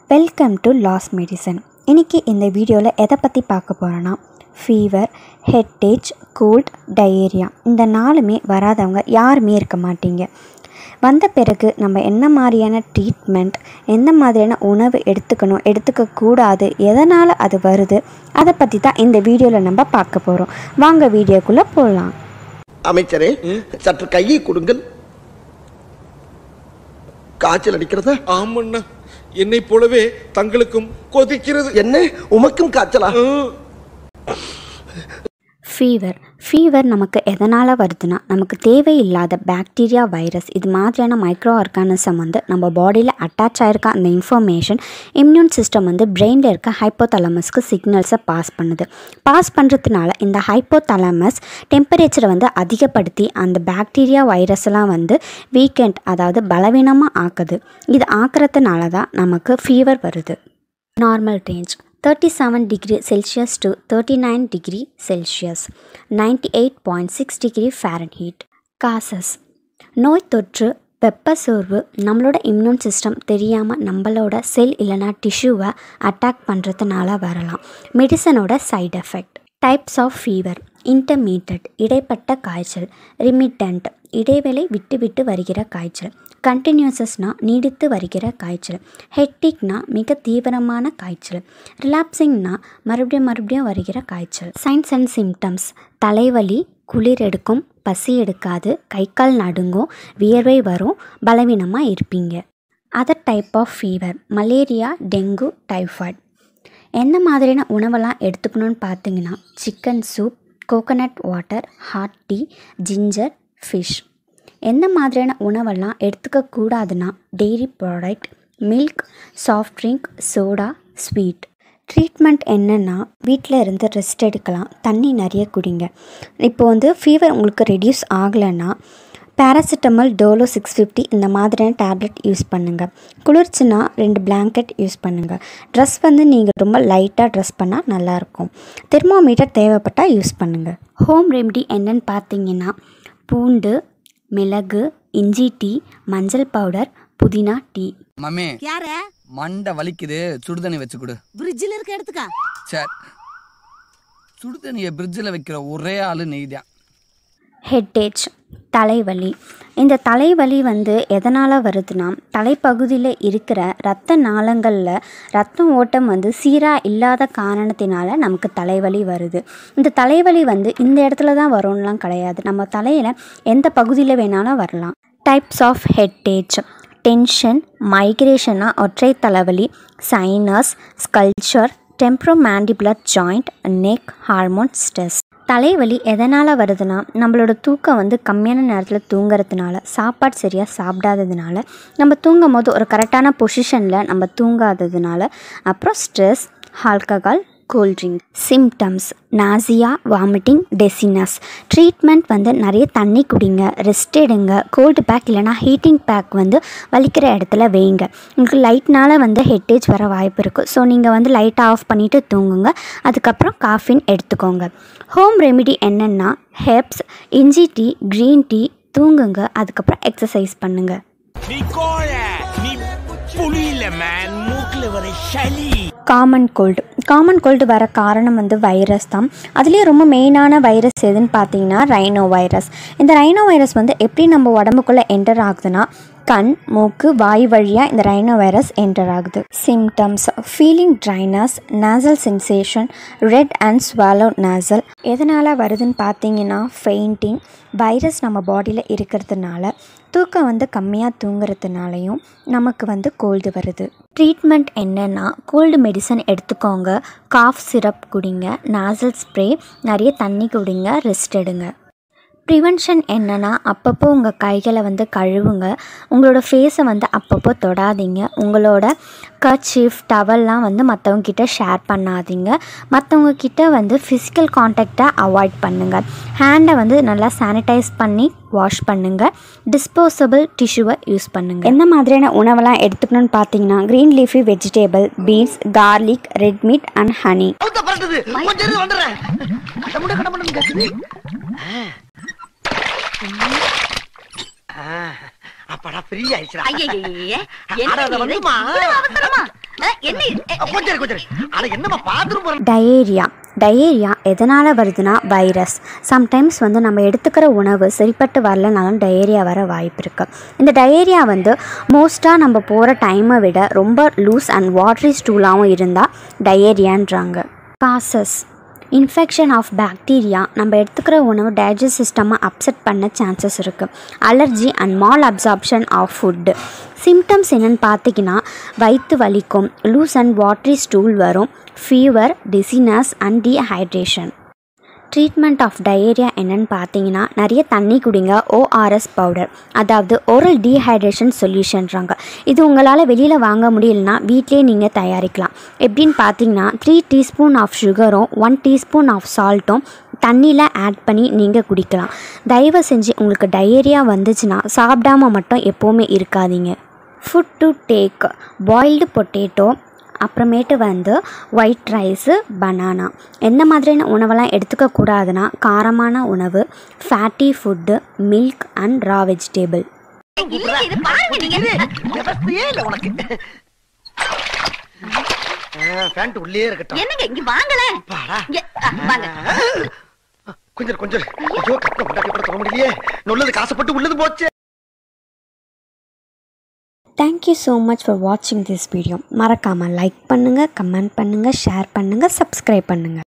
Welcome to loss medicine இன்றைக்கி இந்த வீடியோவில் எதை பற்றி பார்க்க போகிறோன்னா ஃபீவர் ஹெட்டேஜ் கோல்ட் டயேரியா இந்த நாலுமே வராதவங்க யாருமே இருக்க மாட்டீங்க வந்த பிறகு நம்ம என்ன மாதிரியான ட்ரீட்மெண்ட் எந்த மாதிரியான உணவு எடுத்துக்கணும் எடுத்துக்கக்கூடாது எதனால் அது வருது அதை பற்றி தான் இந்த வீடியோவில் நம்ம பார்க்க போகிறோம் வாங்க வீடியோக்குள்ளே போகலாம் அமைச்சரே சற்று கையை கொடுங்கள் காய்ச்சல் அடிக்கிறதா ஆமண்ணா என்னை போலவே தங்களுக்கும் கொதிக்கிறது என்ன உமக்கும் காய்ச்சலா ஃபீவர் ஃபீவர் நமக்கு எதனால் வருதுன்னா நமக்கு தேவையில்லாத பாக்டீரியா வைரஸ் இது மாதிரியான மைக்ரோ ஆர்கானிசம் வந்து நம்ம பாடியில் அட்டாச் ஆகிருக்க அந்த இன்ஃபர்மேஷன் இம்யூன் சிஸ்டம் வந்து பிரெயினில் இருக்க ஹைப்போதலமஸ்க்கு சிக்னல்ஸை பாஸ் பண்ணுது பாஸ் பண்ணுறதுனால இந்த ஹைப்போதலமஸ் டெம்பரேச்சரை வந்து அதிகப்படுத்தி அந்த பாக்டீரியா வைரஸ் எல்லாம் வந்து வீக்கெண்ட் அதாவது பலவீனமாக ஆக்குது இது ஆக்குறதுனால தான் நமக்கு ஃபீவர் வருது normal range thirty seven degree Celsius to thirty nine degree Celsius ninety eight point six degree Fahrenheit causes நோய் தொற்று வெப்ப சோர்வு நம்மளோட இம்யூன் சிஸ்டம் தெரியாமல் நம்மளோட செல் இல்லைனா டிஷ்யூவை அட்டாக் பண்ணுறதுனால வரலாம் மெடிசனோட side effect types of fever intermediate இடைப்பட்ட காய்ச்சல் ரிமிட்டன்ட் இடைவேளை விட்டு விட்டு வருகிற காய்ச்சல் கண்டினியூசஸ்னா நீடித்து வருகிற காய்ச்சல் ஹெட்டிக்னா மிக தீவிரமான காய்ச்சல் ரிலாப்ஸிங்னா மறுபடியும் மறுபடியும் வருகிற காய்ச்சல் சைன்ஸ் அண்ட் சிம்டம்ஸ் தலைவலி குளிர் எடுக்கும் பசி எடுக்காது கை கால் நடுங்கும் வியர்வை வரும் பலவீனமாக இருப்பீங்க other type of fever malaria dengue typhoid எந்த மாதிரியான உணவெல்லாம் எடுத்துக்கணும்னு பார்த்தீங்கன்னா chicken soup coconut water hot tea ginger fish எந்த மாதிரியான உணவெல்லாம் எடுத்துக்கக்கூடாதுன்னா dairy product milk soft drink soda sweet treatment என்னென்னா வீட்டில் இருந்து ரெஸ்ட் எடுக்கலாம் தண்ணி நிறைய குடிங்க இப்போ வந்து ஃபீவர் உங்களுக்கு ரெடியூஸ் ஆகலைன்னா பேராசிட்டமல் டோலோ சிக்ஸ் ஃபிஃப்டி இந்த மாதிரியான டேப்லெட் யூஸ் பண்ணுங்கள் குளிர்ச்சுன்னா ரெண்டு பிளாங்கெட் யூஸ் பண்ணுங்கள் ட்ரெஸ் வந்து நீங்கள் ரொம்ப லைட்டாக ட்ரெஸ் பண்ணால் நல்லாயிருக்கும் தெர்மோமீட்டர் தேவைப்பட்டால் யூஸ் பண்ணுங்கள் ஹோம் ரெமெடி என்னன்னு பார்த்தீங்கன்னா பூண்டு மிளகு இஞ்சி டீ மஞ்சள் பவுடர் புதினா டீ மம்மி யார மண்டை வலிக்குது சுடுதண்ணி வச்சு கொடு பிரிட்ஜில் இருக்க எடுத்துக்கா சரி சுடுதண்ணியை பிரிட்ஜில் வைக்கிற ஒரே ஆளு நெய்தான் ஹெட்டேஜ் தலைவலி இந்த தலைவலி வந்து எதனால் வருதுன்னா தலைப்பகுதியில் இருக்கிற இரத்த நாளங்களில் ரத்த ஓட்டம் வந்து சீராக இல்லாத காரணத்தினால நமக்கு தலைவலி வருது இந்த தலைவலி வந்து இந்த இடத்துல தான் வரும்லாம் கிடையாது நம்ம தலையில் எந்த பகுதியில் வேணாலும் வரலாம் டைப்ஸ் ஆஃப் ஹெட்டேஜ் டென்ஷன் மைக்ரேஷனா ஒற்றை தலைவலி sinus cluster temporomandibular joint neck hormone stress தலைவலி எதனால் வருதுன்னா நம்மளோட தூக்கம் வந்து கம்மியான நேரத்தில் தூங்குறதுனால சாப்பாடு சரியாக சாப்பிடாததுனால நம்ம தூங்கும் போது ஒரு கரெக்டான பொசிஷனில் நம்ம தூங்காததுனால அப்புறம் stress alcohol cool drink symptoms nausea vomiting dizziness treatment வந்து நிறைய தண்ணி குடிங்க ரெஸ்ட் எடுங்க கோல்டு பேக் இல்லைனா ஹீட்டிங் பேக் வந்து வலிக்கிற இடத்துல வைங்க உங்களுக்கு லைட்னால வந்து ஹெட்டேஜ் வர வாய்ப்பு இருக்குது ஸோ நீங்கள் வந்து லைட்டை ஆஃப் பண்ணிவிட்டு தூங்குங்க அதுக்கப்புறம் காஃபின் எடுத்துக்கோங்க ஹோம் ரெமிடி என்னென்னா ஹெப்ஸ் இஞ்சி டீ க்ரீன் டீ தூங்குங்க அதுக்கப்புறம் எக்ஸசைஸ் பண்ணுங்கள் நீ கோழ நீ புலியில மேன் மூக்குல வர சளி காமன் கோல்டு காமன் கோல்டு வர காரணம் வந்து வைரஸ் தான் அதுலேயே ரொம்ப மெயினான வைரஸ் எதுன்னு பார்த்தீங்கன்னா ரைனோ வைரஸ் இந்த ரைனோ வைரஸ் வந்து எப்படி நம்ம உடம்புக்குள்ளே என்டர் ஆகுதுன்னா கண் மூக்கு வாய் வழியாக இந்த ரைனோ வைரஸ் என்டர் ஆகுது symptoms feeling dryness nasal sensation red and swallow nasal எதனால் வருதுன்னு பார்த்தீங்கன்னா ஃபெயிண்டிங் வைரஸ் நம்ம பாடியில் இருக்கிறதுனால தூக்கம் வந்து கம்மியாக தூங்குறதுனாலையும் நமக்கு வந்து கோல்டு வருது ட்ரீட்மெண்ட் என்னென்னா கோல்டு மெடிசன் எடுத்துக்கோங்க காஃப் சிரப் குடிங்க நாசல் ஸ்ப்ரே நிறைய தண்ணி குடிங்க ரெஸ்ட் எடுங்க ப்ரிவென்ஷன் என்னென்னா அப்பப்போ உங்கள் கைகளை வந்து கழுவுங்க உங்களோட ஃபேஸை வந்து அப்பப்போ தொடாதீங்க உங்களோட கர்ச்சீஃப் டவல்லாம் வந்து மற்றவங்க கிட்ட ஷேர் பண்ணாதீங்க மற்றவங்க கிட்ட வந்து ஃபிசிக்கல் காண்டாக்டை அவாய்ட் பண்ணுங்கள் ஹேண்டை வந்து நல்லா சானிடைஸ் பண்ணி வாஷ் பண்ணுங்கள் டிஸ்போசபிள் டிஷ்யூவை யூஸ் பண்ணுங்கள் எந்த மாதிரியான உணவெல்லாம் எடுத்துக்கணும்னு பார்த்தீங்கன்னா green leafy vegetable beans garlic red meat and honey அவுத்த பரட்டுது கொஞ்சம் இரு, வந்துடுறேன் கடமுட கடமுடன்னு கேக்குது. ஆ. அப்பாடா ஃப்ரீ ஆயிடுச்சுடா ஐயையே, அட, அத என்ன இது? வந்துமா. இவ்வளவு அவசரமா? கொஞ்சம் இரு, கொஞ்சம் இரு. அட என்னம்மா பாத்ரூம் போற டயேரியா டயேரியா எதனால் வருதுன்னா வைரஸ் சம்டைம்ஸ் வந்து நம்ம எடுத்துக்கிற உணவு சரிப்பட்டு வரலனாலும் டயேரியா வர வாய்ப்பு இருக்குது இந்த டயேரியா வந்து மோஸ்ட்டாக நம்ம போகிற டைமை விட ரொம்ப லூஸ் அண்ட் வாட்ரி ஸ்டூலாகவும் இருந்தால் டயேரியான்றாங்க காசஸ் இன்ஃபெக்ஷன் ஆஃப் பாக்டீரியா நம்ம எடுத்துக்கிற உணவு டைஜஸ்ட் சிஸ்டமை அப்செட் பண்ண சான்சஸ் இருக்குது allergy and malabsorption of food symptoms என்னென்னு பார்த்தீங்கன்னா வயிற்று வலிக்கும் லூஸ் அண்ட் வாட்ரி ஸ்டூல் வரும் fever dizziness and dehydration treatment of diarrhoea என்னன்னு பார்த்தீங்கன்னா நிறைய தண்ணி குடிங்க ஓஆர்எஸ் பவுடர் அதாவது ஓரல் டீஹைட்ரேஷன் சொல்யூஷன்றாங்க இது உங்களால் வெளியில் வாங்க முடியலனா வீட்டிலே நீங்கள் தயாரிக்கலாம் எப்படின்னு பார்த்தீங்கன்னா த்ரீ டீஸ்பூன் ஆஃப் சுகரும் ஒன் டீஸ்பூன் ஆஃப் சால்ட்டும் தண்ணியில் ஆட் பண்ணி நீங்கள் குடிக்கலாம் தயவு செஞ்சு உங்களுக்கு டயேரியா வந்துச்சுன்னா சாப்பிடாம மட்டும் எப்போவுமே இருக்காதீங்க food to take boiled potato அப்புறமேட்டு வந்து ஒயிட் ரைஸு பனானா எந்த மாதிரியான உணவெல்லாம் எடுத்துக்க கூடாதுன்னா காரமான உணவு fatty food milk and raw vegetable விவசாயே இல்ல உனக்கு பேண்ட் உள்ளே இருக்கட்டும் என்னங்க இங்க வாங்கல பாடா. இங்க, அ, வாங்க கொஞ்சம் இரு, கொஞ்சம் இரு. ஐயோ கட்ட முட்டாட்டி கூட தொட முடியலையே நல்லது காசப்பட்டு உள்ளது போச்சு தேங்க்யூ ஸோ மச் ஃபார் வாட்சிங் திஸ் வீடியோ மறக்காமல் லைக் பண்ணுங்கள் கமெண்ட் பண்ணுங்கள் ஷேர் பண்ணுங்கள் சப்ஸ்கிரைப் பண்ணுங்கள்